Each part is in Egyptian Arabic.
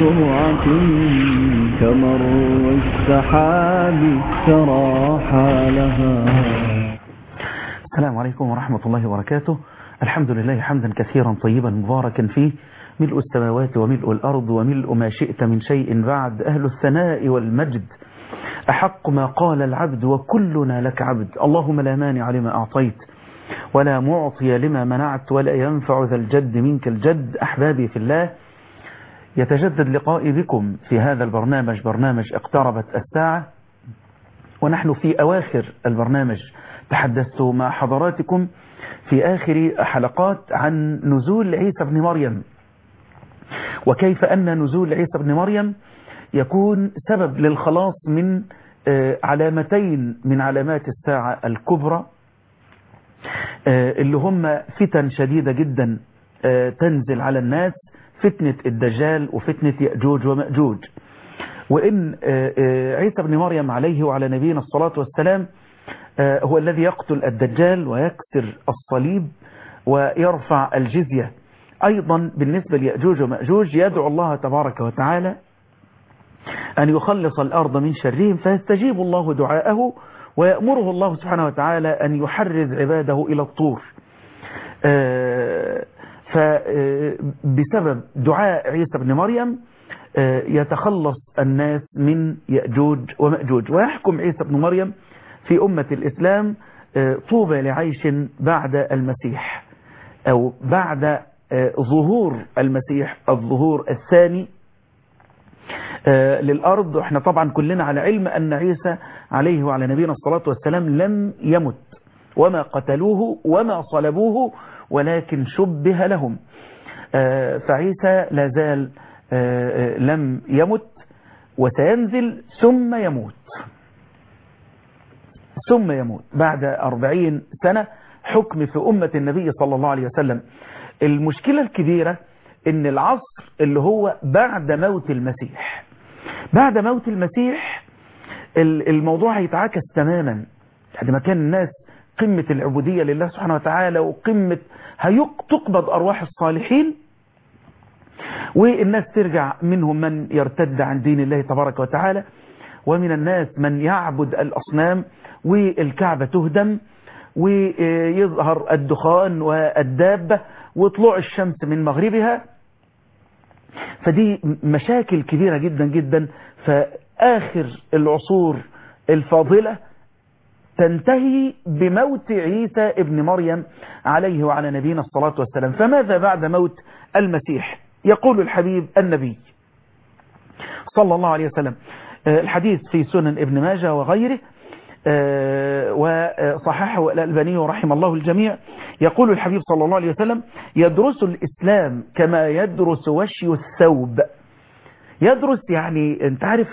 سرعة كمر السحاب ترى حالها السلام عليكم ورحمة الله وبركاته الحمد لله حمدا كثيرا طيبا مباركا فيه ملء السماوات وملء الأرض وملء ما شئت من شيء بعد أهل الثناء والمجد أحق ما قال العبد وكلنا لك عبد اللهم لا مانع لما أعطيت ولا معطي لما منعت ولا ينفع ذا الجد منك الجد أحبابي في الله يتجدد لقائي بكم في هذا البرنامج برنامج اقتربت الساعة ونحن في أواخر البرنامج تحدثت مع حضراتكم في آخر حلقات عن نزول عيسى بن مريم وكيف أن نزول عيسى بن مريم يكون سبب للخلاص من علامتين من علامات الساعة الكبرى اللي هم فتن شديدة جدا تنزل على الناس فتنة الدجال وفتنة يأجوج ومأجوج وإن عيسى بن مريم عليه وعلى نبينا الصلاة والسلام هو الذي يقتل الدجال ويكسر الصليب ويرفع الجزية أيضا بالنسبة ليأجوج ومأجوج يدعو الله تبارك وتعالى أن يخلص الأرض من شرهم فيستجيب الله دعاءه ويأمره الله سبحانه وتعالى أن يحرز عباده إلى الطور فبسبب دعاء عيسى بن مريم يتخلص الناس من يأجوج ومأجوج ويحكم عيسى بن مريم في أمة الإسلام طوبى لعيش بعد المسيح أو بعد ظهور المسيح الظهور الثاني للأرض احنا طبعا كلنا على علم أن عيسى عليه وعلى نبينا الصلاة والسلام لم يمت وما قتلوه وما صلبوه ولكن شبه لهم فعيسى لا زال لم يمت وسينزل ثم يموت ثم يموت بعد أربعين سنة حكم في أمة النبي صلى الله عليه وسلم المشكلة الكبيرة ان العصر اللي هو بعد موت المسيح بعد موت المسيح الموضوع هيتعاكس تماما بعد ما كان الناس قمة العبودية لله سبحانه وتعالى وقمة هيقبض أرواح الصالحين والناس ترجع منهم من يرتد عن دين الله تبارك وتعالى ومن الناس من يعبد الأصنام والكعبة تهدم ويظهر الدخان والدابة وطلوع الشمس من مغربها فدي مشاكل كبيرة جدا جدا فآخر العصور الفاضلة تنتهي بموت عيسى ابن مريم عليه وعلى نبينا الصلاة والسلام فماذا بعد موت المسيح يقول الحبيب النبي صلى الله عليه وسلم الحديث في سنن ابن ماجه وغيره وصححه الألباني رحم الله الجميع يقول الحبيب صلى الله عليه وسلم يدرس الإسلام كما يدرس وشي الثوب يدرس يعني انت عارف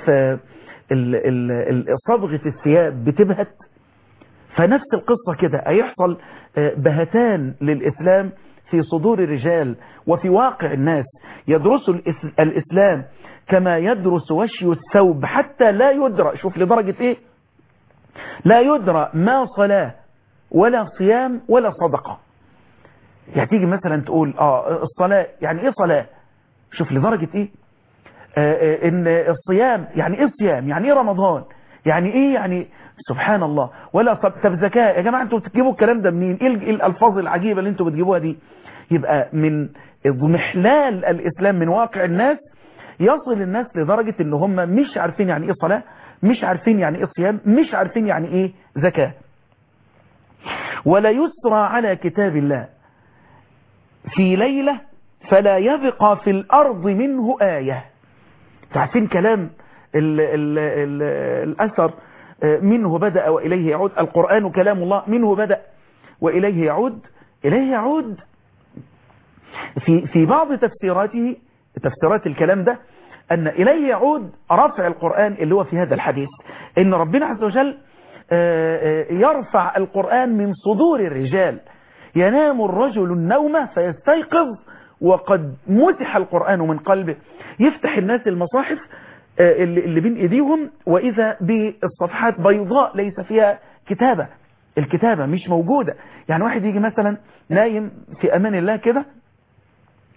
صبغة الثياب بتبهت فنفس القصة كده هيحصل بهتان للإسلام في صدور الرجال وفي واقع الناس يدرس الإسلام كما يدرس وشي الثوب حتى لا يدرى شوف لدرجة ايه لا يدرى ما صلاة ولا صيام ولا صدقة يعني تيجي مثلا تقول اه الصلاة يعني ايه صلاة شوف لدرجة ايه آه آه ان الصيام يعني ايه صيام يعني ايه رمضان يعني ايه يعني سبحان الله ولا طب زكاة يا جماعة انتوا بتجيبوا الكلام ده منين ايه الالفاظ العجيبة اللي انتوا بتجيبوها دي يبقى من اضمحلال الاسلام من واقع الناس يصل الناس لدرجة ان هم مش عارفين يعني ايه صلاة مش عارفين يعني ايه صيام مش عارفين يعني ايه زكاة ولا يسرى على كتاب الله في ليلة فلا يبقى في الأرض منه آية تعرفين كلام ال ال ال الأثر منه بدأ وإليه يعود القرآن كلام الله منه بدأ وإليه يعود إليه يعود في في بعض تفسيراته تفسيرات الكلام ده أن إليه يعود رفع القرآن اللي هو في هذا الحديث إن ربنا عز وجل يرفع القرآن من صدور الرجال ينام الرجل النوم فيستيقظ وقد مسح القرآن من قلبه يفتح الناس المصاحف اللي بين ايديهم واذا بالصفحات بيضاء ليس فيها كتابة الكتابة مش موجودة يعني واحد يجي مثلا نايم في امان الله كده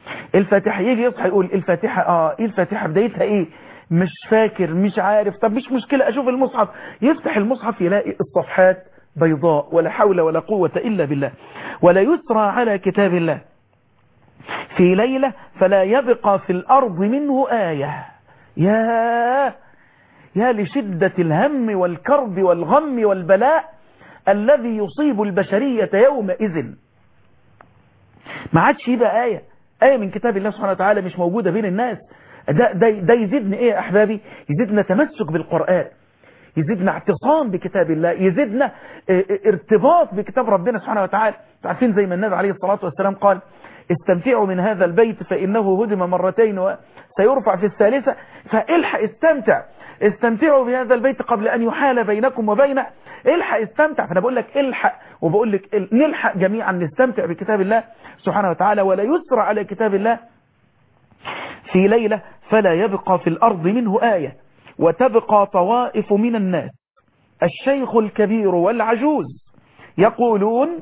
الفاتحة يجي يصحى يقول الفاتحة اه ايه الفاتحة بدايتها ايه مش فاكر مش عارف طب مش مشكلة اشوف المصحف يفتح المصحف يلاقي الصفحات بيضاء ولا حول ولا قوة الا بالله ولا يسرى على كتاب الله في ليلة فلا يبقى في الارض منه آية يا يا لشدة الهم والكرب والغم والبلاء الذي يصيب البشرية يومئذ ما عادش يبقى آية آية من كتاب الله سبحانه وتعالى مش موجودة بين الناس ده, ده, ده يزيدنا إيه يا أحبابي يزيدنا تمسك بالقرآن يزيدنا اعتصام بكتاب الله يزيدنا ارتباط بكتاب ربنا سبحانه وتعالى عارفين زي ما النبي عليه الصلاة والسلام قال استمتعوا من هذا البيت فإنه هدم مرتين وسيرفع في الثالثة فالحق استمتع استمتعوا بهذا البيت قبل أن يحال بينكم وبينه الحق استمتع فأنا بقول لك الحق وبقول لك نلحق جميعا نستمتع بكتاب الله سبحانه وتعالى ولا يسر على كتاب الله في ليلة فلا يبقى في الأرض منه آية وتبقى طوائف من الناس الشيخ الكبير والعجوز يقولون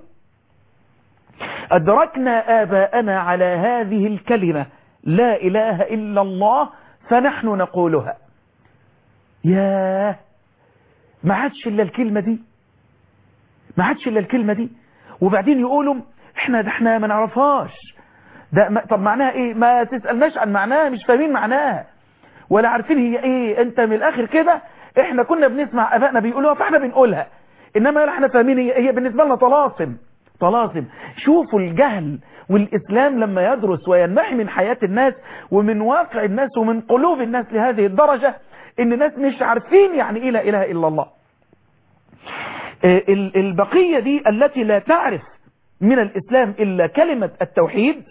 أدركنا آباءنا على هذه الكلمة لا إله إلا الله فنحن نقولها ياه ما عادش إلا الكلمة دي ما عادش إلا الكلمة دي وبعدين يقولوا احنا ده احنا ما نعرفهاش ده ما طب معناها ايه ما تسألناش عن معناها مش فاهمين معناها ولا عارفين هي ايه انت من الاخر كده احنا كنا بنسمع ابائنا بيقولوها فاحنا بنقولها انما لا احنا فاهمين هي, هي بالنسبة لنا طلاسم طلاسم شوفوا الجهل والإسلام لما يدرس وينمحي من حياة الناس ومن واقع الناس ومن قلوب الناس لهذه الدرجة ان الناس مش عارفين يعني ايه لا اله الا الله البقية دي التي لا تعرف من الإسلام إلا كلمة التوحيد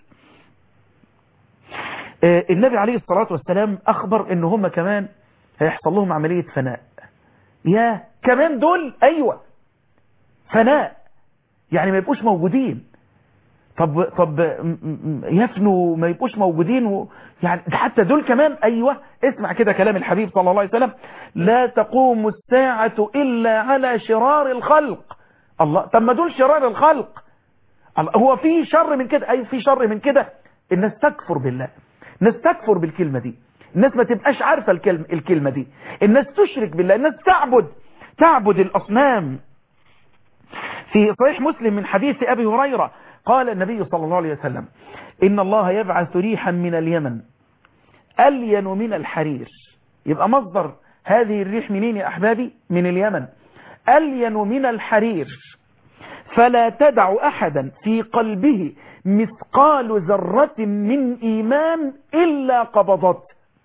النبي عليه الصلاة والسلام أخبر إن هم كمان هيحصل لهم عملية فناء يا كمان دول أيوة فناء يعني ما يبقوش موجودين طب طب يفنوا ما يبقوش موجودين و يعني حتى دول كمان ايوه اسمع كده كلام الحبيب صلى الله عليه وسلم لا تقوم الساعة الا على شرار الخلق الله طب ما دول شرار الخلق الله هو في شر من كده اي في شر من كده الناس تكفر بالله الناس تكفر بالكلمة دي الناس ما تبقاش عارفة الكلمة, الكلمة دي الناس تشرك بالله الناس تعبد تعبد الأصنام في صحيح مسلم من حديث أبي هريرة قال النبي صلى الله عليه وسلم إن الله يبعث ريحا من اليمن ألين من الحرير يبقى مصدر هذه الريح منين يا أحبابي من اليمن ألين من الحرير فلا تدع أحدا في قلبه مثقال ذرة من إيمان إلا قبضت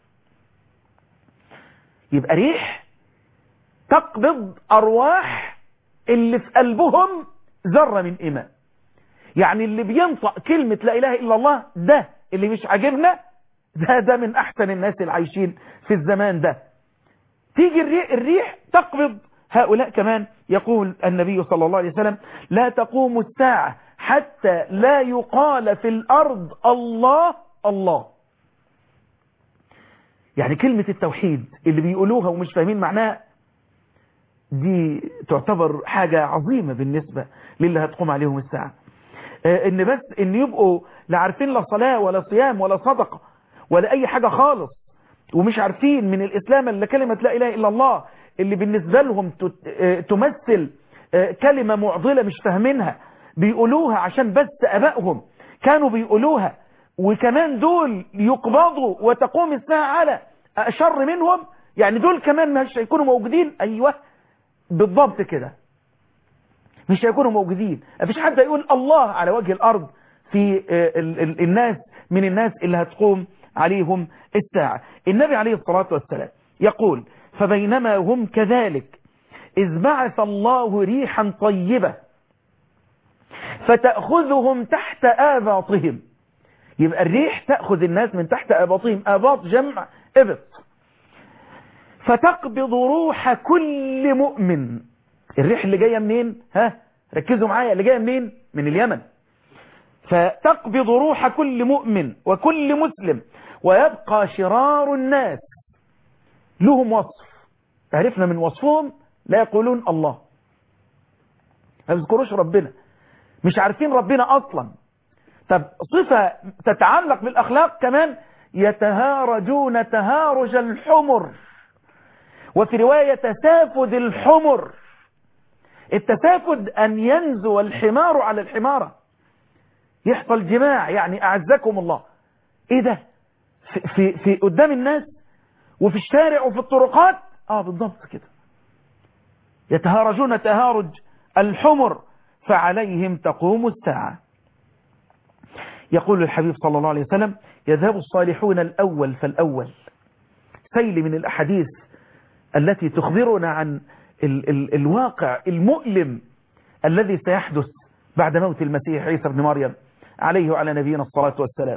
يبقى ريح تقبض أرواح اللي في قلبهم ذرة من إيمان يعني اللي بينطق كلمة لا إله إلا الله ده اللي مش عاجبنا ده ده من أحسن الناس العايشين في الزمان ده تيجي الريح, الريح تقبض هؤلاء كمان يقول النبي صلى الله عليه وسلم لا تقوم الساعة حتى لا يقال في الأرض الله الله يعني كلمة التوحيد اللي بيقولوها ومش فاهمين معناها دي تعتبر حاجة عظيمة بالنسبة للي هتقوم عليهم الساعة ان بس ان يبقوا لا عارفين لا صلاة ولا صيام ولا صدقة ولا اي حاجة خالص ومش عارفين من الاسلام الا كلمة لا اله الا الله اللي بالنسبة لهم تمثل كلمة معضلة مش فاهمينها بيقولوها عشان بس ابائهم كانوا بيقولوها وكمان دول يقبضوا وتقوم الساعة على شر منهم يعني دول كمان مش هيكونوا موجودين ايوه بالضبط كده مش هيكونوا موجودين مفيش حد يقول الله على وجه الأرض في ال ال الناس من الناس اللي هتقوم عليهم الساعة النبي عليه الصلاة والسلام يقول فبينما هم كذلك إذ بعث الله ريحا طيبة فتأخذهم تحت آباطهم يبقى الريح تأخذ الناس من تحت آباطهم آباط جمع إبط فتقبض روح كل مؤمن الريح اللي جاية منين ها ركزوا معايا اللي جاية منين من اليمن فتقبض روح كل مؤمن وكل مسلم ويبقى شرار الناس لهم وصف عرفنا من وصفهم لا يقولون الله ما بيذكروش ربنا مش عارفين ربنا اصلا طب صفة تتعلق بالأخلاق كمان يتهارجون تهارج الحمر وفي رواية تسافد الحمر التسافد أن ينزو الحمار على الحمارة يحصل جماع يعني أعزكم الله إيه ده في, في, في قدام الناس وفي الشارع وفي الطرقات آه بالضبط كده يتهارجون تهارج الحمر فعليهم تقوم الساعة يقول الحبيب صلى الله عليه وسلم يذهب الصالحون الأول فالأول سيل من الأحاديث التي تخبرنا عن ال ال الواقع المؤلم الذي سيحدث بعد موت المسيح عيسى بن مريم عليه وعلى نبينا الصلاة والسلام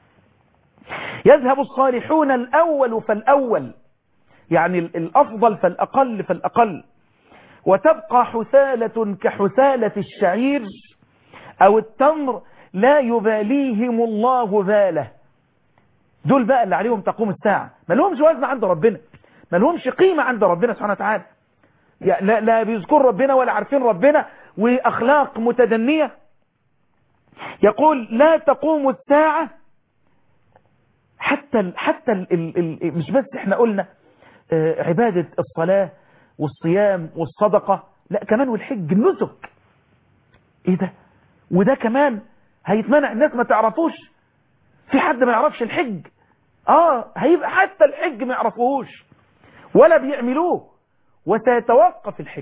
يذهب الصالحون الأول فالأول يعني الأفضل فالأقل فالأقل وتبقى حثالة كحثالة الشعير أو التمر لا يباليهم الله باله دول بقى اللي عليهم تقوم الساعة ما لهمش وزن عند ربنا ما لهمش قيمة عند ربنا سبحانه وتعالى لا, لا بيذكر ربنا ولا عارفين ربنا وأخلاق متدنية يقول لا تقوم الساعة حتى ال حتى ال ال ال مش بس احنا قلنا اه عبادة الصلاة والصيام والصدقة لا كمان والحج النسك ايه ده وده كمان هيتمنع الناس ما تعرفوش في حد ما يعرفش الحج اه هيبقى حتى الحج ما يعرفوهوش ولا بيعملوه وسيتوقف الحج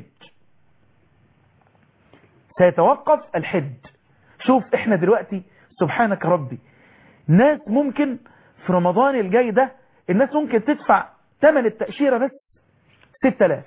سيتوقف الحج شوف احنا دلوقتي سبحانك ربي ناس ممكن في رمضان الجاي ده الناس ممكن تدفع ثمن التأشيرة بس 6000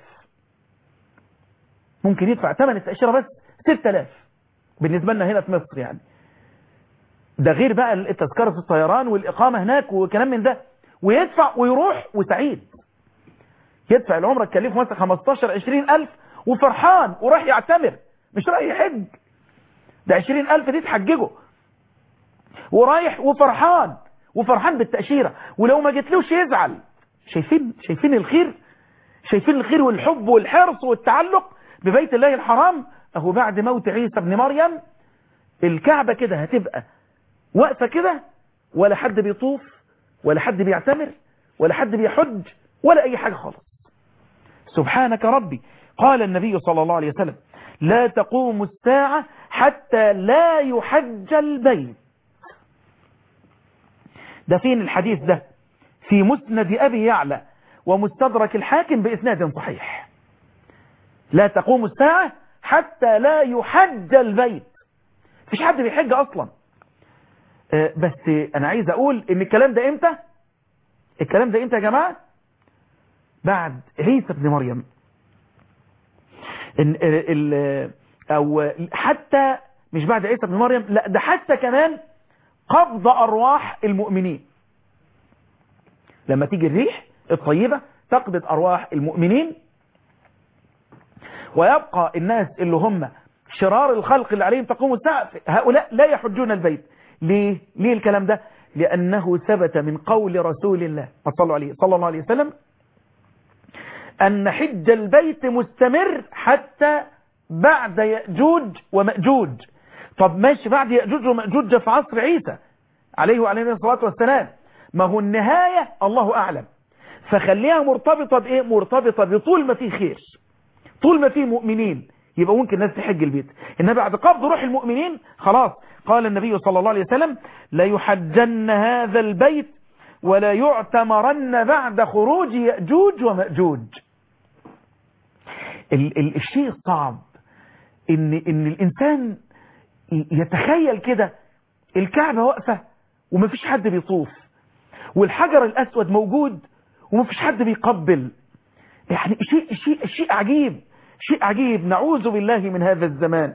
ممكن يدفع ثمن التأشيرة بس 6000 بالنسبة لنا هنا في مصر يعني ده غير بقى تذكرة الطيران والإقامة هناك وكلام من ده ويدفع ويروح وسعيد يدفع العمرة تكلفه مثلا 15 20 ألف وفرحان وراح يعتمر مش رايح يحج ده 20 ألف دي تحججه ورايح وفرحان وفرحان بالتأشيرة ولو ما جتلوش يزعل شايفين شايفين الخير شايفين الخير والحب والحرص والتعلق ببيت الله الحرام اهو بعد موت عيسى ابن مريم الكعبة كده هتبقى واقفة كده ولا حد بيطوف ولا حد بيعتمر ولا حد بيحج ولا اي حاجة خالص سبحانك ربي قال النبي صلى الله عليه وسلم لا تقوم الساعة حتى لا يحج البيت ده فين الحديث ده في مسند أبي يعلى ومستدرك الحاكم بإسناد صحيح لا تقوم الساعة حتى لا يحج البيت فيش حد بيحج أصلا أه بس أنا عايز أقول إن الكلام ده إمتى الكلام ده إمتى يا جماعة بعد عيسى بن مريم إن ال أو حتى مش بعد عيسى بن مريم لا ده حتى كمان قبض أرواح المؤمنين لما تيجي الريح الطيبة تقبض أرواح المؤمنين ويبقى الناس اللي هم شرار الخلق اللي عليهم تقوم الساعة هؤلاء لا يحجون البيت ليه؟ ليه الكلام ده؟ لأنه ثبت من قول رسول الله صلى عليه صلى الله عليه وسلم أن حج البيت مستمر حتى بعد يأجوج ومأجوج طب ماشي بعد يأجوج ومأجوج في عصر عيسى عليه وعليه الصلاة والسلام ما هو النهاية الله أعلم فخليها مرتبطة بإيه مرتبطة بطول ما فيه خير طول ما فيه مؤمنين يبقى ممكن الناس تحج البيت إنما بعد قبض روح المؤمنين خلاص قال النبي صلى الله عليه وسلم لا يحجن هذا البيت ولا يعتمرن بعد خروج يأجوج ومأجوج ال ال الشيء الصعب إن, إن الإنسان يتخيل كده الكعبة واقفة ومفيش حد بيطوف والحجر الأسود موجود ومفيش حد بيقبل يعني شيء, شيء, شيء عجيب شيء عجيب نعوذ بالله من هذا الزمان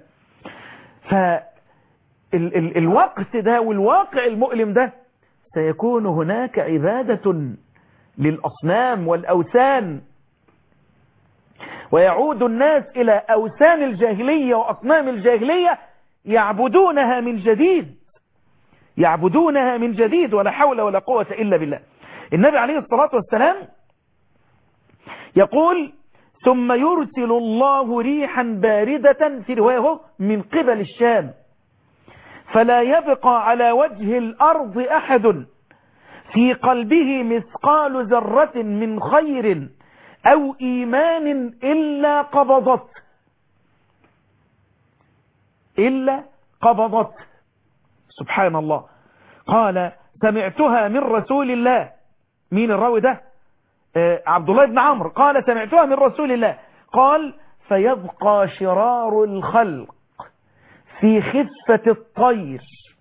فالوقت ده والواقع المؤلم ده سيكون هناك عبادة للأصنام والأوثان ويعود الناس إلى أوثان الجاهلية وأصنام الجاهلية يعبدونها من جديد يعبدونها من جديد ولا حول ولا قوة إلا بالله النبي عليه الصلاة والسلام يقول ثم يرسل الله ريحا باردة في روايه من قبل الشام فلا يبقى على وجه الأرض أحد في قلبه مثقال ذرة من خير أو إيمان إلا قبضت إلا قبضت سبحان الله قال سمعتها من رسول الله مين الراوي ده آه عبد الله بن عمرو قال سمعتها من رسول الله قال فيبقى شرار الخلق في خفة الطير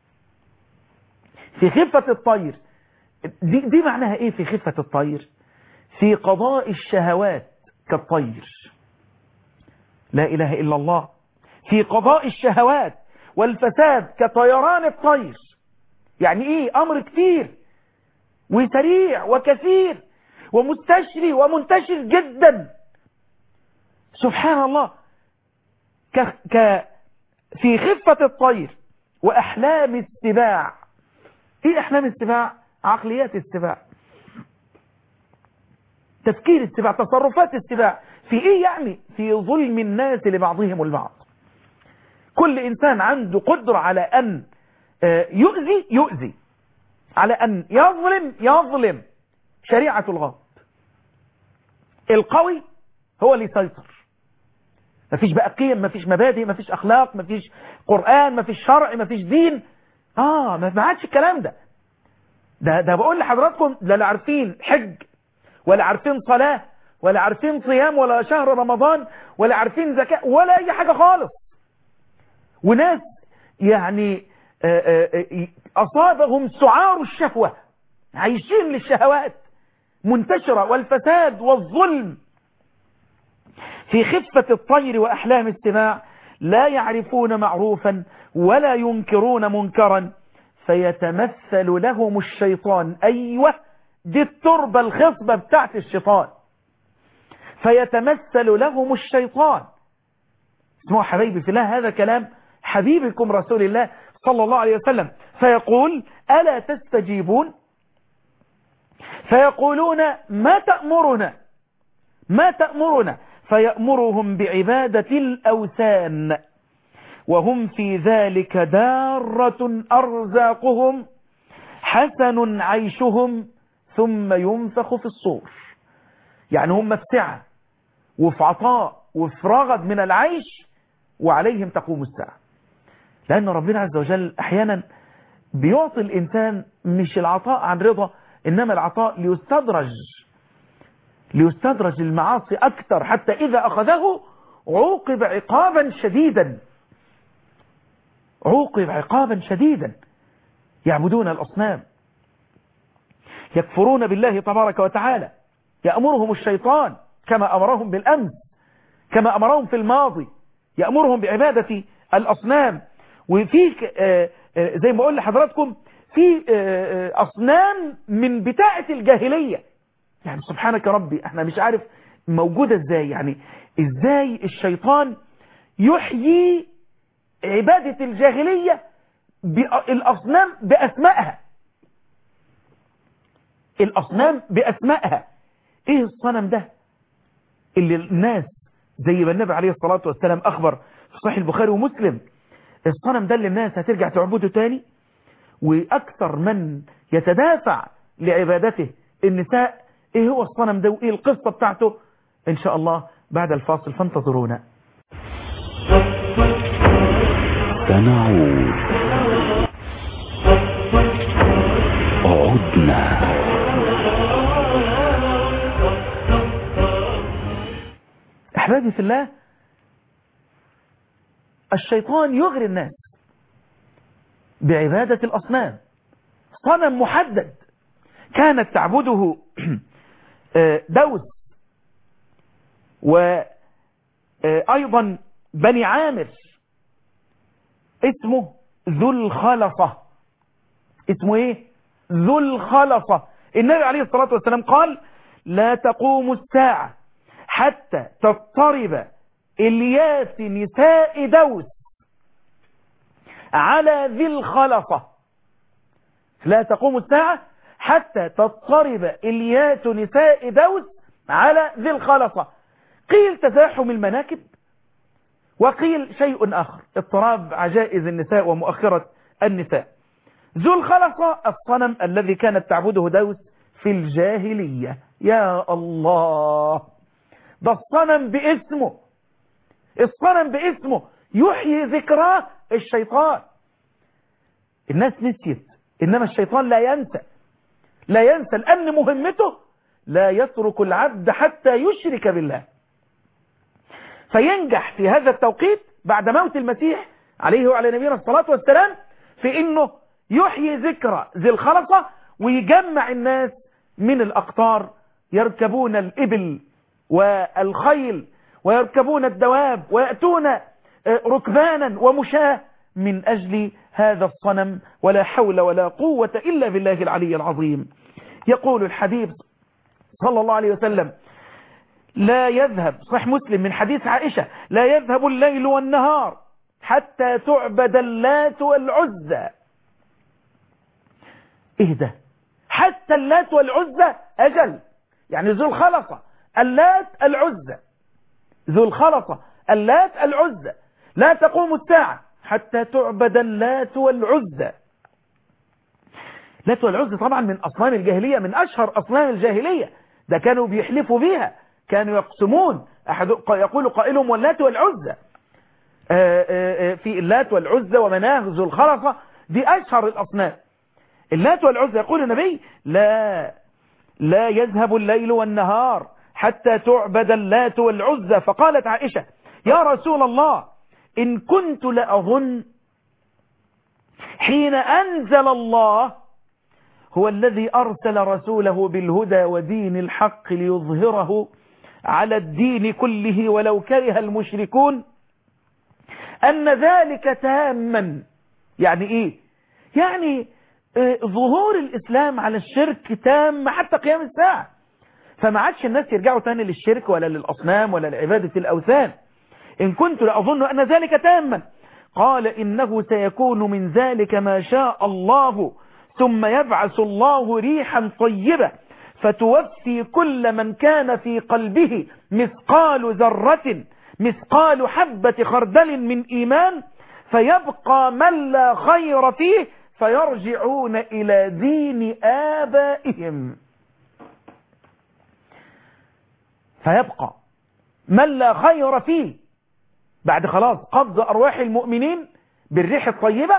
في خفة الطير دي, دي معناها ايه في خفة الطير في قضاء الشهوات كالطير لا اله الا الله في قضاء الشهوات والفساد كطيران الطير يعني ايه امر كتير وسريع وكثير ومستشري ومنتشر جدا سبحان الله ك... ك... في خفة الطير وأحلام السباع ايه أحلام السباع عقليات السباع تفكير السباع تصرفات السباع في ايه يعني في ظلم الناس لبعضهم البعض كل انسان عنده قدرة على ان يؤذي يؤذي على ان يظلم يظلم شريعة الغاب القوي هو اللي يسيطر مفيش بقى قيم مفيش مبادئ مفيش اخلاق مفيش قرآن مفيش شرع مفيش دين اه ما عادش الكلام ده ده ده بقول لحضراتكم لا لا عارفين حج ولا عارفين صلاة ولا عارفين صيام ولا شهر رمضان ولا عارفين زكاة ولا اي حاجة خالص وناس يعني اصابهم سعار الشهوة عايشين للشهوات منتشرة والفساد والظلم في خفة الطير وأحلام السماع لا يعرفون معروفا ولا ينكرون منكرا فيتمثل لهم الشيطان أيوة دي التربة الخصبة بتاعت الشيطان فيتمثل لهم الشيطان اسمعوا حبيبي في الله هذا كلام حبيبكم رسول الله صلى الله عليه وسلم فيقول ألا تستجيبون فيقولون ما تأمرنا ما تأمرنا فيأمرهم بعبادة الأوثان وهم في ذلك دارة أرزاقهم حسن عيشهم ثم ينفخ في الصور يعني هم في سعة وفي عطاء وفي رغد من العيش وعليهم تقوم الساعة لأن ربنا عز وجل أحيانا بيعطي الإنسان مش العطاء عن رضا إنما العطاء ليستدرج ليستدرج المعاصي أكثر حتى إذا أخذه عوقب عقابا شديدا عوقب عقابا شديدا يعبدون الأصنام يكفرون بالله تبارك وتعالى يأمرهم الشيطان كما أمرهم بالأمس كما أمرهم في الماضي يأمرهم بعبادة الأصنام وفي زي ما أقول لحضراتكم في أصنام من بتاعة الجاهلية يعني سبحانك ربي احنا مش عارف موجودة ازاي يعني ازاي الشيطان يحيي عبادة الجاهلية الأصنام بأسمائها الأصنام بأسمائها ايه الصنم ده اللي الناس زي ما النبي عليه الصلاة والسلام أخبر في صحيح البخاري ومسلم الصنم ده اللي الناس هترجع تعبده تاني وأكثر من يتدافع لعبادته النساء ايه هو الصنم ده وايه القصة بتاعته ان شاء الله بعد الفاصل فانتظرونا سنعود عدنا احبابي في الله الشيطان يغري الناس بعبادة الأصنام صنم محدد كانت تعبده دوس وأيضا بني عامر اسمه ذو الخلصة اسمه ايه ذو الخلصة النبي عليه الصلاة والسلام قال لا تقوم الساعة حتى تضطرب الياس نساء دوس على ذي الخلصة لا تقوم الساعة حتى تضطرب اليات نساء دوس على ذي الخلصة قيل تزاحم المناكب وقيل شيء آخر اضطراب عجائز النساء ومؤخرة النساء ذو الخلصة الصنم الذي كانت تعبده دوس في الجاهلية يا الله ده الصنم باسمه الصنم باسمه يحيي ذكراه الشيطان الناس نسيت إنما الشيطان لا ينسى لا ينسى لأن مهمته لا يترك العبد حتى يشرك بالله فينجح في هذا التوقيت بعد موت المسيح عليه وعلى نبينا الصلاة والسلام في انه يحيي ذكرى ذي الخلصة ويجمع الناس من الأقطار يركبون الإبل والخيل ويركبون الدواب ويأتون ركبانا ومشاه من أجل هذا الصنم ولا حول ولا قوة إلا بالله العلي العظيم يقول الحبيب صلى الله عليه وسلم لا يذهب صح مسلم من حديث عائشة لا يذهب الليل والنهار حتى تعبد اللات والعزى ايه ده حتى اللات والعزى اجل يعني ذو الخلصة اللات العزى ذو الخلصة اللات العزى لا تقوم الساعة حتى تعبد اللات والعزى اللات والعزى طبعا من أصنام الجاهلية من أشهر أصنام الجاهلية ده كانوا بيحلفوا بيها كانوا يقسمون أحد يقول قائلهم واللات والعزى في اللات والعزى ومناه ذو الخلصة دي أشهر الأصنام اللات والعزى يقول النبي لا لا يذهب الليل والنهار حتى تعبد اللات والعزى فقالت عائشة يا رسول الله إن كنت لأظن حين أنزل الله هو الذي أرسل رسوله بالهدى ودين الحق ليظهره على الدين كله ولو كره المشركون أن ذلك تاما يعني إيه يعني آه ظهور الإسلام على الشرك تام حتى قيام الساعة فما عادش الناس يرجعوا تاني للشرك ولا للأصنام ولا لعبادة الأوثان إن كنت لأظن أن ذلك تاما قال إنه سيكون من ذلك ما شاء الله ثم يبعث الله ريحا طيبة فتوفي كل من كان في قلبه مثقال ذرة مثقال حبة خردل من إيمان فيبقى من لا خير فيه فيرجعون إلى دين آبائهم فيبقى من لا خير فيه بعد خلاص قبض أرواح المؤمنين بالريح الطيبة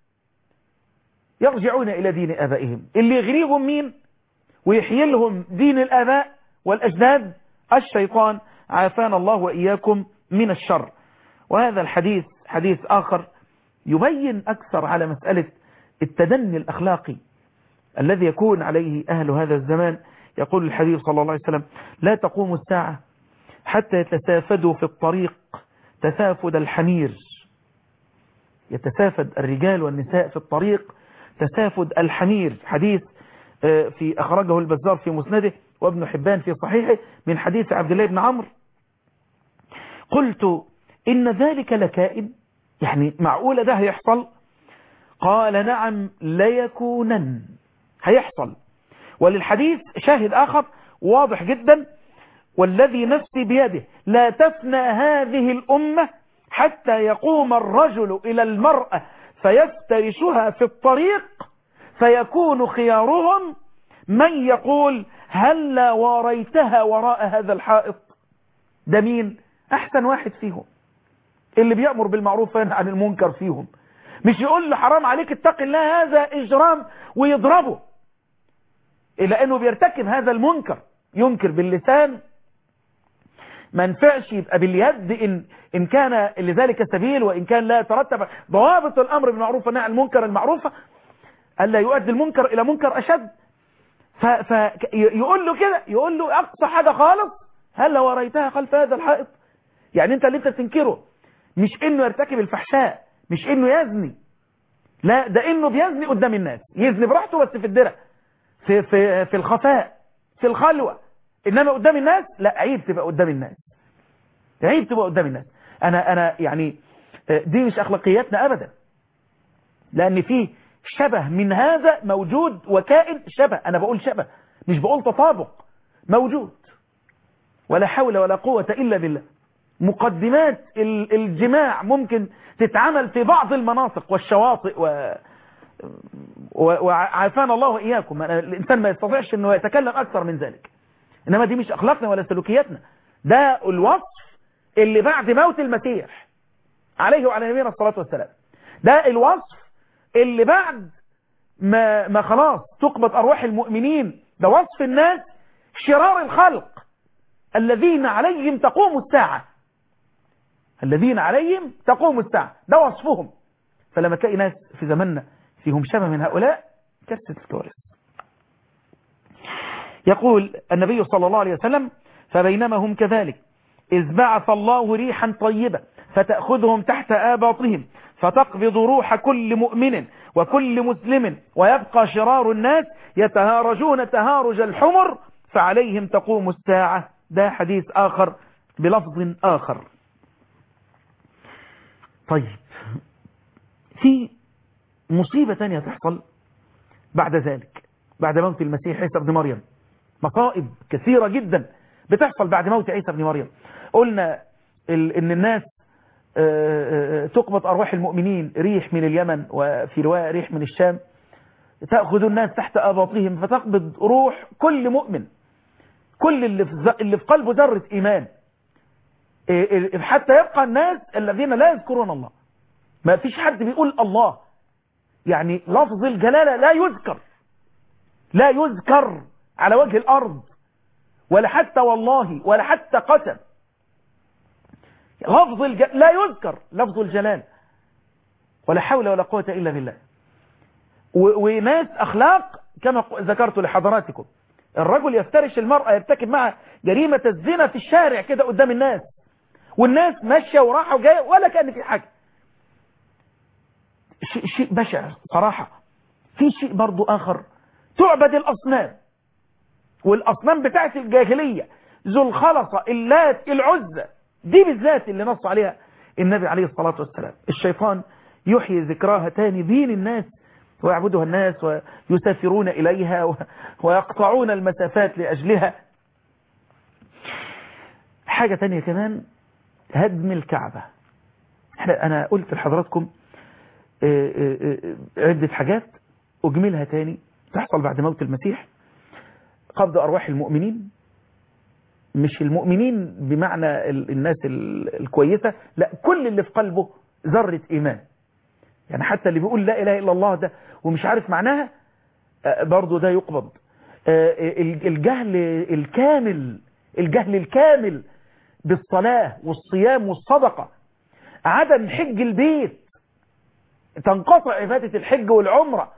يرجعون إلى دين آبائهم اللي يغريهم مين ويحيي لهم دين الآباء والأجداد الشيطان عافانا الله وإياكم من الشر وهذا الحديث حديث آخر يبين أكثر على مسألة التدني الأخلاقي الذي يكون عليه أهل هذا الزمان يقول الحديث صلى الله عليه وسلم لا تقوم الساعة حتى يتسافدوا في الطريق تسافد الحمير يتسافد الرجال والنساء في الطريق تسافد الحمير حديث في أخرجه البزار في مسنده وابن حبان في صحيحه من حديث عبد الله بن عمرو قلت إن ذلك لكائن يعني معقولة ده هيحصل قال نعم ليكونن هيحصل وللحديث شاهد آخر واضح جدا والذي نفسي بيده لا تفنى هذه الأمة حتى يقوم الرجل إلى المرأة فيفترشها في الطريق فيكون خيارهم من يقول هلا واريتها وراء هذا الحائط ده مين أحسن واحد فيهم اللي بيأمر بالمعروف وينهى عن المنكر فيهم مش يقول له حرام عليك اتق الله هذا إجرام ويضربه إلا أنه بيرتكب هذا المنكر ينكر باللسان ما ينفعش يبقى باليد إن, إن كان لذلك سبيل وإن كان لا يترتب ضوابط الأمر بالمعروف والنهي عن المنكر المعروفة ألا يؤدي المنكر إلى منكر أشد فيقول له كده يقول له أقصى حاجة خالص هل لو وريتها خلف هذا الحائط يعني أنت اللي أنت تنكره مش إنه يرتكب الفحشاء مش إنه يزني لا ده إنه بيزني قدام الناس يزني براحته بس في الدرع في, في, في الخفاء في الخلوة إنما قدام الناس لا عيب تبقى قدام الناس عيب تبقى قدام الناس أنا, أنا يعني دي مش أخلاقياتنا أبدا لأن فيه شبه من هذا موجود وكائن شبه أنا بقول شبه مش بقول تطابق موجود ولا حول ولا قوة إلا بالله مقدمات الجماع ممكن تتعمل في بعض المناطق والشواطئ وعافانا الله وإياكم الإنسان ما يستطيعش أنه يتكلم أكثر من ذلك إنما دي مش أخلاقنا ولا سلوكياتنا ده الوصف اللي بعد موت المسيح عليه وعلى نبينا الصلاة والسلام ده الوصف اللي بعد ما, ما خلاص تقبض أرواح المؤمنين ده وصف الناس شرار الخلق الذين عليهم تقوم الساعة الذين عليهم تقوم الساعة ده وصفهم فلما تلاقي ناس في زماننا فيهم شبه من هؤلاء كارثة الكوارث يقول النبي صلى الله عليه وسلم فبينما هم كذلك إذ بعث الله ريحا طيبة فتأخذهم تحت آباطهم فتقبض روح كل مؤمن وكل مسلم ويبقى شرار الناس يتهارجون تهارج الحمر فعليهم تقوم الساعة ده حديث آخر بلفظ آخر طيب في مصيبة تانية تحصل بعد ذلك بعد موت المسيح عيسى بن مريم مصائب كثيرة جدا بتحصل بعد موت عيسى بن مريم قلنا ان الناس تقبض أرواح المؤمنين ريح من اليمن وفي رواية ريح من الشام تأخذ الناس تحت أباطهم فتقبض روح كل مؤمن كل اللي في, اللي في قلبه ذرة إيمان حتى يبقى الناس الذين لا يذكرون الله ما فيش حد بيقول الله يعني لفظ الجلالة لا يذكر لا يذكر على وجه الأرض ولا حتى والله ولا حتى قسم لفظ الج... لا يذكر لفظ الجلال ولا حول ولا قوة إلا بالله و... وناس أخلاق كما ذكرت لحضراتكم الرجل يفترش المرأة يرتكب معها جريمة الزنا في الشارع كده قدام الناس والناس ماشية وراحة وجاية ولا كأن في حاجة شيء, شيء بشع صراحة في شيء برضو آخر تعبد الأصنام والأصنام بتاعت الجاهلية ذو الخلصة اللات العزة دي بالذات اللي نص عليها النبي عليه الصلاة والسلام الشيطان يحيي ذكراها تاني دين الناس ويعبدها الناس ويسافرون إليها ويقطعون المسافات لأجلها حاجة تانية كمان هدم الكعبة أنا قلت لحضراتكم عدة حاجات أجملها تاني تحصل بعد موت المسيح قبض أرواح المؤمنين مش المؤمنين بمعنى الناس الكويسة لا كل اللي في قلبه ذرة إيمان يعني حتى اللي بيقول لا إله إلا الله ده ومش عارف معناها برضه ده يقبض الجهل الكامل الجهل الكامل بالصلاة والصيام والصدقة عدم حج البيت تنقطع عبادة الحج والعمرة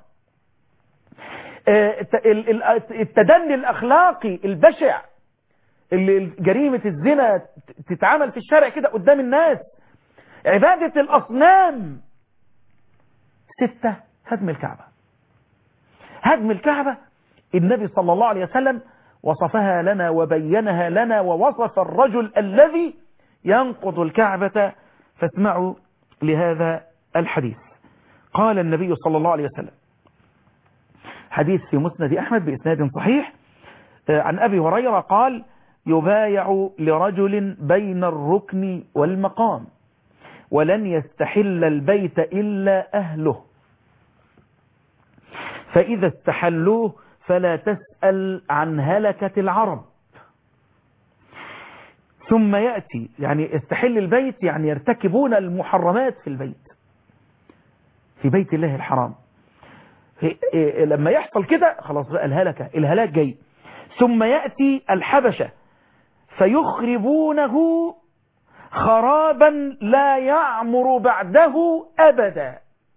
التدني الأخلاقي البشع اللي جريمة الزنا تتعامل في الشارع كده قدام الناس عبادة الأصنام ستة هدم الكعبة هدم الكعبة النبي صلى الله عليه وسلم وصفها لنا وبينها لنا ووصف الرجل الذي ينقض الكعبة فاسمعوا لهذا الحديث قال النبي صلى الله عليه وسلم حديث في مسند أحمد بإسناد صحيح عن أبي هريرة قال يبايع لرجل بين الركن والمقام ولن يستحل البيت إلا أهله فإذا استحلوه فلا تسأل عن هلكة العرب ثم يأتي يعني استحل البيت يعني يرتكبون المحرمات في البيت في بيت الله الحرام لما يحصل كده خلاص بقى الهلكة الهلاك جاي ثم يأتي الحبشة فيخربونه خرابا لا يعمر بعده أبدا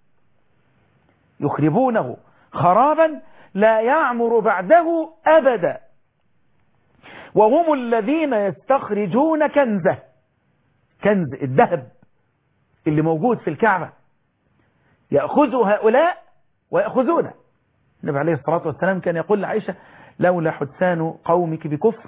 يخربونه خرابا لا يعمر بعده أبدا وهم الذين يستخرجون كنزه كنز الذهب اللي موجود في الكعبة يأخذ هؤلاء ويأخذونه النبي عليه الصلاة والسلام كان يقول لعائشة لولا حدثان قومك بكفر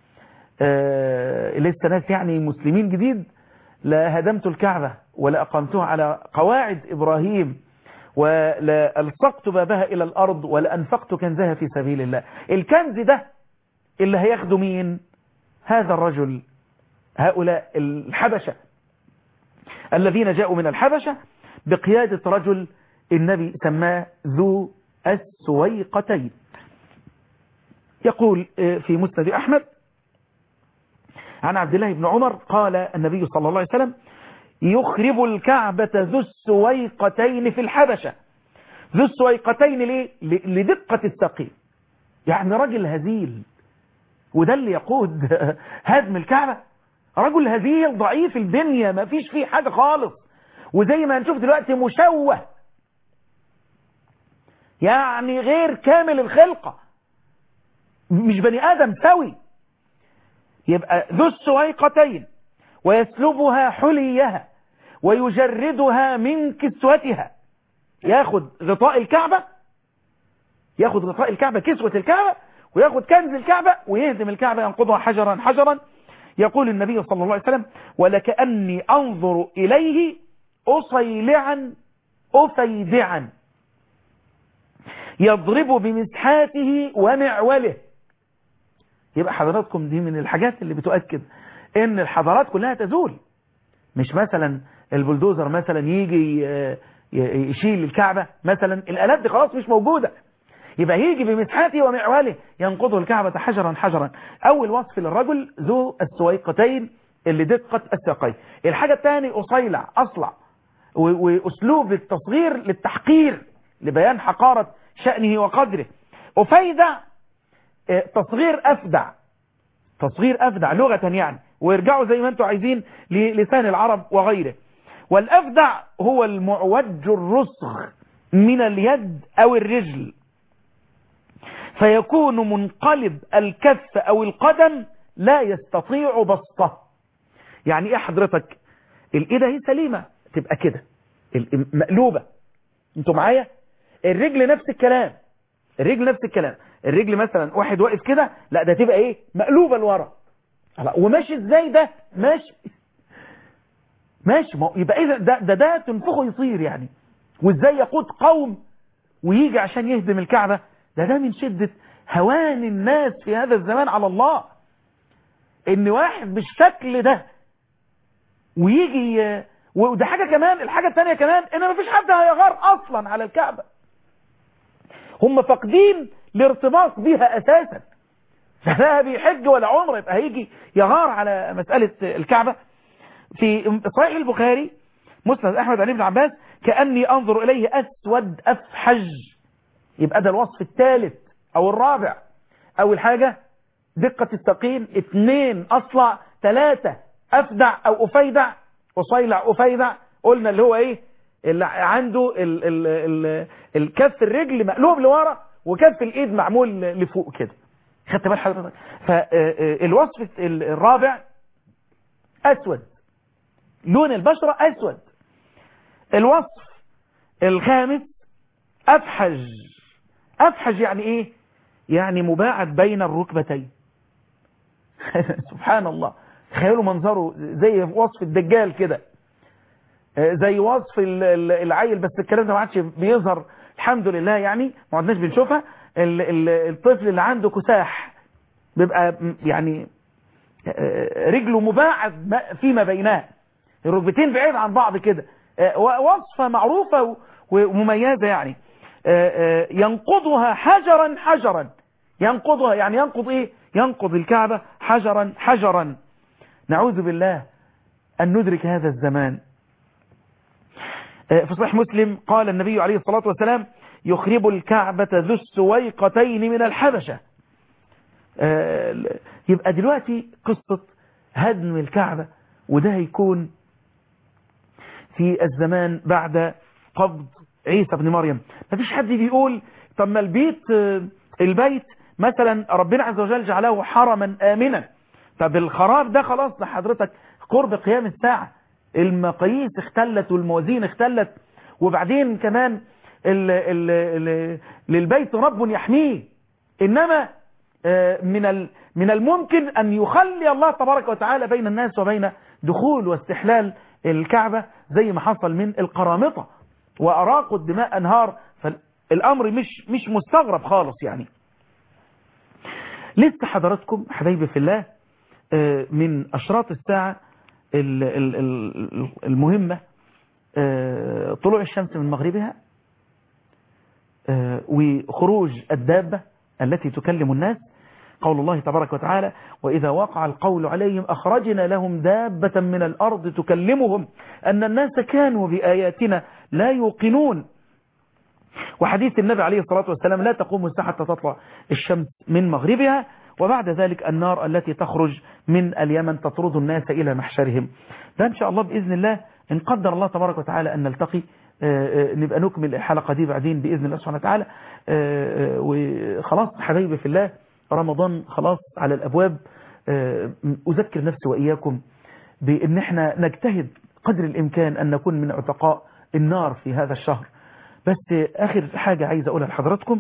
آه لسه ناس يعني مسلمين جديد لا هدمت الكعبة ولا أقمتها على قواعد إبراهيم ولا ألصقت بابها إلى الأرض ولا أنفقت كنزها في سبيل الله الكنز ده اللي هياخده مين هذا الرجل هؤلاء الحبشة الذين جاءوا من الحبشة بقيادة رجل النبي سماه ذو السويقتين يقول في مسند أحمد عن عبد الله بن عمر قال النبي صلى الله عليه وسلم يخرب الكعبة ذو السويقتين في الحبشة ذو السويقتين ليه؟ لدقة السقيم يعني رجل هزيل وده اللي يقود هدم الكعبة رجل هزيل ضعيف البنية ما فيش فيه حاجة خالص وزي ما هنشوف دلوقتي مشوه يعني غير كامل الخلقة مش بني آدم سوي يبقى ذو السويقتين ويسلبها حليها ويجردها من كسوتها ياخد غطاء الكعبة ياخد غطاء الكعبة كسوة الكعبة وياخد كنز الكعبة ويهدم الكعبة ينقضها حجرا حجرا يقول النبي صلى الله عليه وسلم ولكأني أنظر إليه أصيلعا أفيدعا يضرب بمسحاته ومعوله يبقى حضراتكم دي من الحاجات اللي بتؤكد ان الحضارات كلها تزول مش مثلا البلدوزر مثلا يجي يشيل الكعبة مثلا الالات دي خلاص مش موجودة يبقى يجي بمسحاته ومعواله ينقضه الكعبة حجرا حجرا اول وصف للرجل ذو السويقتين اللي دقة الساقين الحاجة الثانية اصيلع اصلع واسلوب التصغير للتحقير لبيان حقارة شأنه وقدره أفيدع تصغير أفدع تصغير أفدع لغة يعني ويرجعوا زي ما انتم عايزين للسان العرب وغيره والأفدع هو المعوج الرسغ من اليد أو الرجل فيكون منقلب الكف أو القدم لا يستطيع بسطه يعني ايه حضرتك الايد هي سليمة تبقى كده مقلوبة انتوا معايا الرجل نفس الكلام الرجل نفس الكلام الرجل مثلا واحد واقف كده لا ده تبقى ايه مقلوبة لورا وماشي ازاي ده ماشي ماشي ما يبقى اذا ده ده, ده تنفخه يطير يعني وازاي يقود قوم ويجي عشان يهدم الكعبة ده ده من شدة هوان الناس في هذا الزمان على الله ان واحد بالشكل ده ويجي وده حاجة كمان الحاجة الثانية كمان ان مفيش حد هيغار اصلا على الكعبة هم فاقدين الارتباط بها اساسا فلا بيحج ولا عمره يبقى هيجي يغار على مسألة الكعبة في صحيح البخاري مسند احمد عن ابن عباس كأني انظر اليه اسود افحج يبقى ده الوصف الثالث او الرابع اول حاجة دقة السقيم اثنين اصلع ثلاثة افدع او افيدع وصيلع افيدع قلنا اللي هو ايه اللي عنده ال ال ال الكف الرجل مقلوب لورا وكف الايد معمول لفوق كده خدت بال حضرتك فالوصف الرابع اسود لون البشرة اسود الوصف الخامس افحج افحج يعني ايه يعني مباعد بين الركبتين سبحان الله تخيلوا منظره زي وصف الدجال كده زي وصف العيل بس الكلام ده ما عادش بيظهر الحمد لله يعني ما عدناش بنشوفها الطفل اللي عنده كساح بيبقى يعني رجله مباعد فيما بينها الركبتين بعيد عن بعض كده وصفة معروفة ومميزة يعني ينقضها حجرا حجرا ينقضها يعني ينقض ايه ينقض الكعبة حجرا حجرا نعوذ بالله أن ندرك هذا الزمان في صحيح مسلم قال النبي عليه الصلاة والسلام يخرب الكعبة ذو السويقتين من الحبشة يبقى دلوقتي قصة هدم الكعبة وده هيكون في الزمان بعد قبض عيسى بن مريم مفيش حد بيقول طب ما البيت البيت مثلا ربنا عز وجل جعله حرما آمنا طب الخراب ده خلاص لحضرتك قرب قيام الساعة المقاييس اختلت والموازين اختلت وبعدين كمان ال ال ال للبيت رب يحميه إنما من من الممكن أن يخلي الله تبارك وتعالى بين الناس وبين دخول واستحلال الكعبة زي ما حصل من القرامطة وأراقوا الدماء أنهار فالأمر مش مش مستغرب خالص يعني لسه حضراتكم حبايبي في الله من أشراط الساعة المهمة طلوع الشمس من مغربها وخروج الدابة التي تكلم الناس قول الله تبارك وتعالى وإذا وقع القول عليهم أخرجنا لهم دابة من الأرض تكلمهم أن الناس كانوا بآياتنا لا يوقنون وحديث النبي عليه الصلاة والسلام لا تقوم الساعة حتى تطلع الشمس من مغربها وبعد ذلك النار التي تخرج من اليمن تطرد الناس إلى محشرهم ده إن شاء الله بإذن الله إن قدر الله تبارك وتعالى أن نلتقي نبقى نكمل الحلقة دي بعدين بإذن الله سبحانه وتعالى وخلاص حبايبي في الله رمضان خلاص على الأبواب أذكر نفسي وإياكم بأن احنا نجتهد قدر الإمكان أن نكون من عتقاء النار في هذا الشهر بس آخر حاجة عايز أقولها لحضراتكم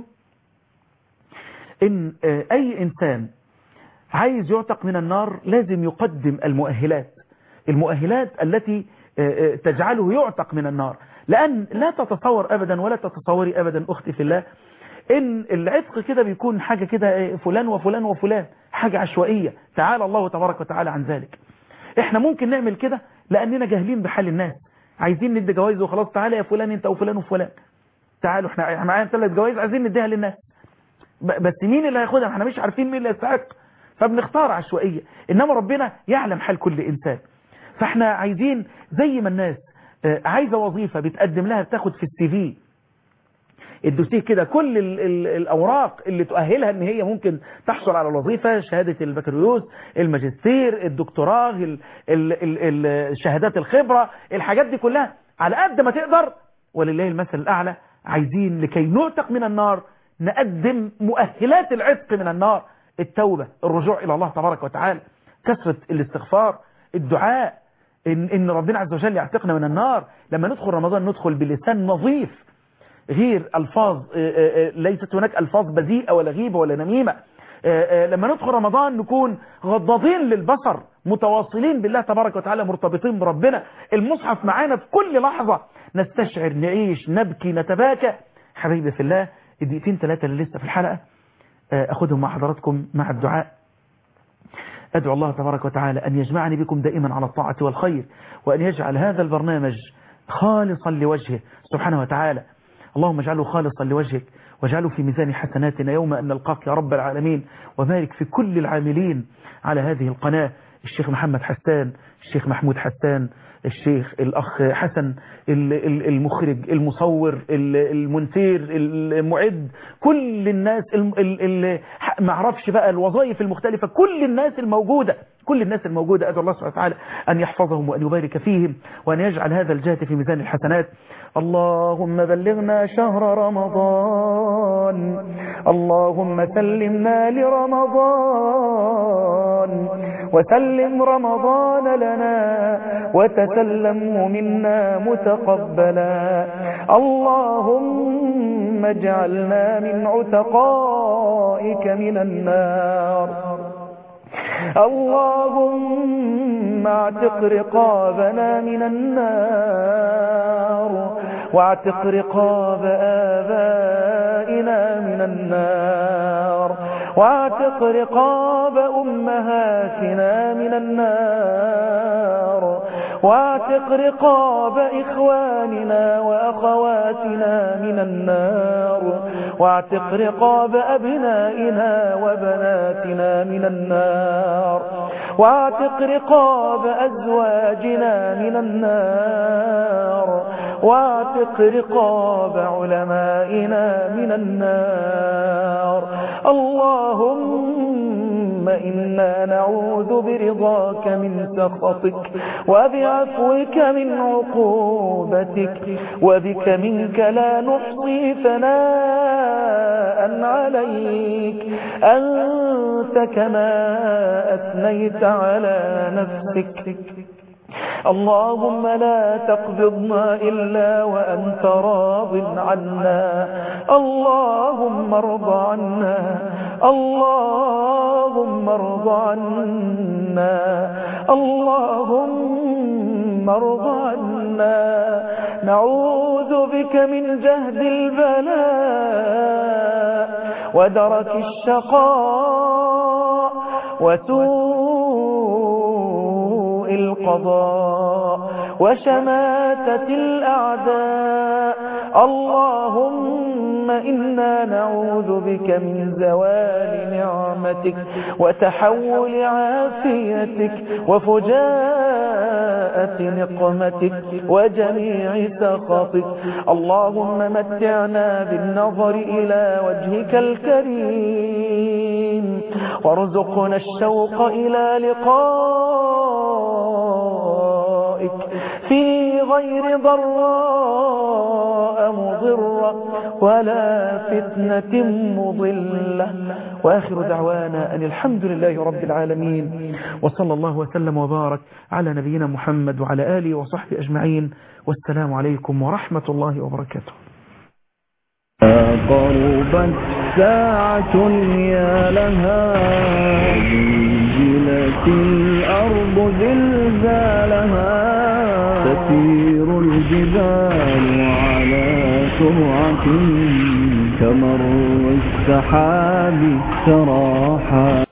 إن أي إنسان عايز يعتق من النار لازم يقدم المؤهلات المؤهلات التي تجعله يعتق من النار لأن لا تتصور أبدا ولا تتصوري أبدا أختي في الله إن العتق كده بيكون حاجة كده فلان وفلان وفلان حاجة عشوائية تعالى الله تبارك وتعالى عن ذلك احنا ممكن نعمل كده لأننا جاهلين بحال الناس عايزين ندي جوائز وخلاص تعالى يا فلان انت وفلان وفلان تعالوا احنا معانا ثلاث جوائز عايزين نديها للناس بس مين اللي هياخدها احنا مش عارفين مين اللي يستحق فبنختار عشوائية انما ربنا يعلم حال كل انسان فاحنا عايزين زي ما الناس عايزة وظيفة بتقدم لها بتاخد في السي في الدوسيه كده كل ال ال الأوراق اللي تؤهلها ان هي ممكن تحصل على الوظيفة شهادة البكالوريوس الماجستير الدكتوراه ال ال ال شهادات الخبرة الحاجات دي كلها على قد ما تقدر ولله المثل الأعلى عايزين لكي نعتق من النار نقدم مؤهلات العتق من النار التوبة الرجوع إلى الله تبارك وتعالى كثرة الاستغفار الدعاء إن, إن ربنا عز وجل يعتقنا من النار لما ندخل رمضان ندخل بلسان نظيف غير ألفاظ ليست هناك ألفاظ بذيئة ولا غيبة ولا نميمة لما ندخل رمضان نكون غضاضين للبصر متواصلين بالله تبارك وتعالى مرتبطين بربنا المصحف معانا في كل لحظة نستشعر نعيش نبكي نتباكى حبيبي في الله الدقيقتين ثلاثة اللي لسه في الحلقة أخذهم مع حضراتكم مع الدعاء أدعو الله تبارك وتعالى أن يجمعني بكم دائما على الطاعة والخير وأن يجعل هذا البرنامج خالصا لوجهه سبحانه وتعالى اللهم اجعله خالصا لوجهك واجعله في ميزان حسناتنا يوم أن نلقاك يا رب العالمين وبارك في كل العاملين على هذه القناة الشيخ محمد حسان الشيخ محمود حسان الشيخ الأخ حسن المخرج المصور المنتير المعد كل الناس ما اعرفش بقى الوظائف المختلفة كل الناس الموجودة كل الناس الموجودة أدعو الله سبحانه وتعالى أن يحفظهم وأن يبارك فيهم وأن يجعل هذا الجهد في ميزان الحسنات اللهم بلغنا شهر رمضان اللهم سلمنا لرمضان وسلم رمضان لنا وتسلمه منا متقبلا اللهم اجعلنا من عتقائك من النار اللهم اعتق رقابنا من النار واعتق رقاب آبائنا من النار واعتق رقاب أمهاتنا من النار واعتق رقاب إخواننا وأخواتنا من النار واعتق رقاب أبنائنا وبناتنا من النار واعتق رقاب أزواجنا من النار واعتق رقاب علمائنا من النار اللهم إنا نعوذ برضاك من سخطك وبعفوك من عقوبتك وبك منك لا نحصي ثناء عليك أنت كما أثنيت على نفسك اللهم لا تقبضنا إلا وأنت راض عنا اللهم ارض عنا اللهم ارض عنا اللهم ارض عنا نعوذ بك من جهد البلاء ودرك الشقاء وسوء القضاء وشماتة الأعداء اللهم اللهم إنا نعوذ بك من زوال نعمتك وتحول عافيتك وفجاءة نقمتك وجميع سخطك اللهم متعنا بالنظر إلى وجهك الكريم وارزقنا الشوق إلى لقائك في غير ضراء مضرة ولا فتنة مضلة وآخر دعوانا أن الحمد لله رب العالمين وصلى الله وسلم وبارك على نبينا محمد وعلى آله وصحبه أجمعين والسلام عليكم ورحمة الله وبركاته قربت ساعة يا لها زلزلت الأرض زلزالها تسير الجبال على سرعة كمر السحاب سراحا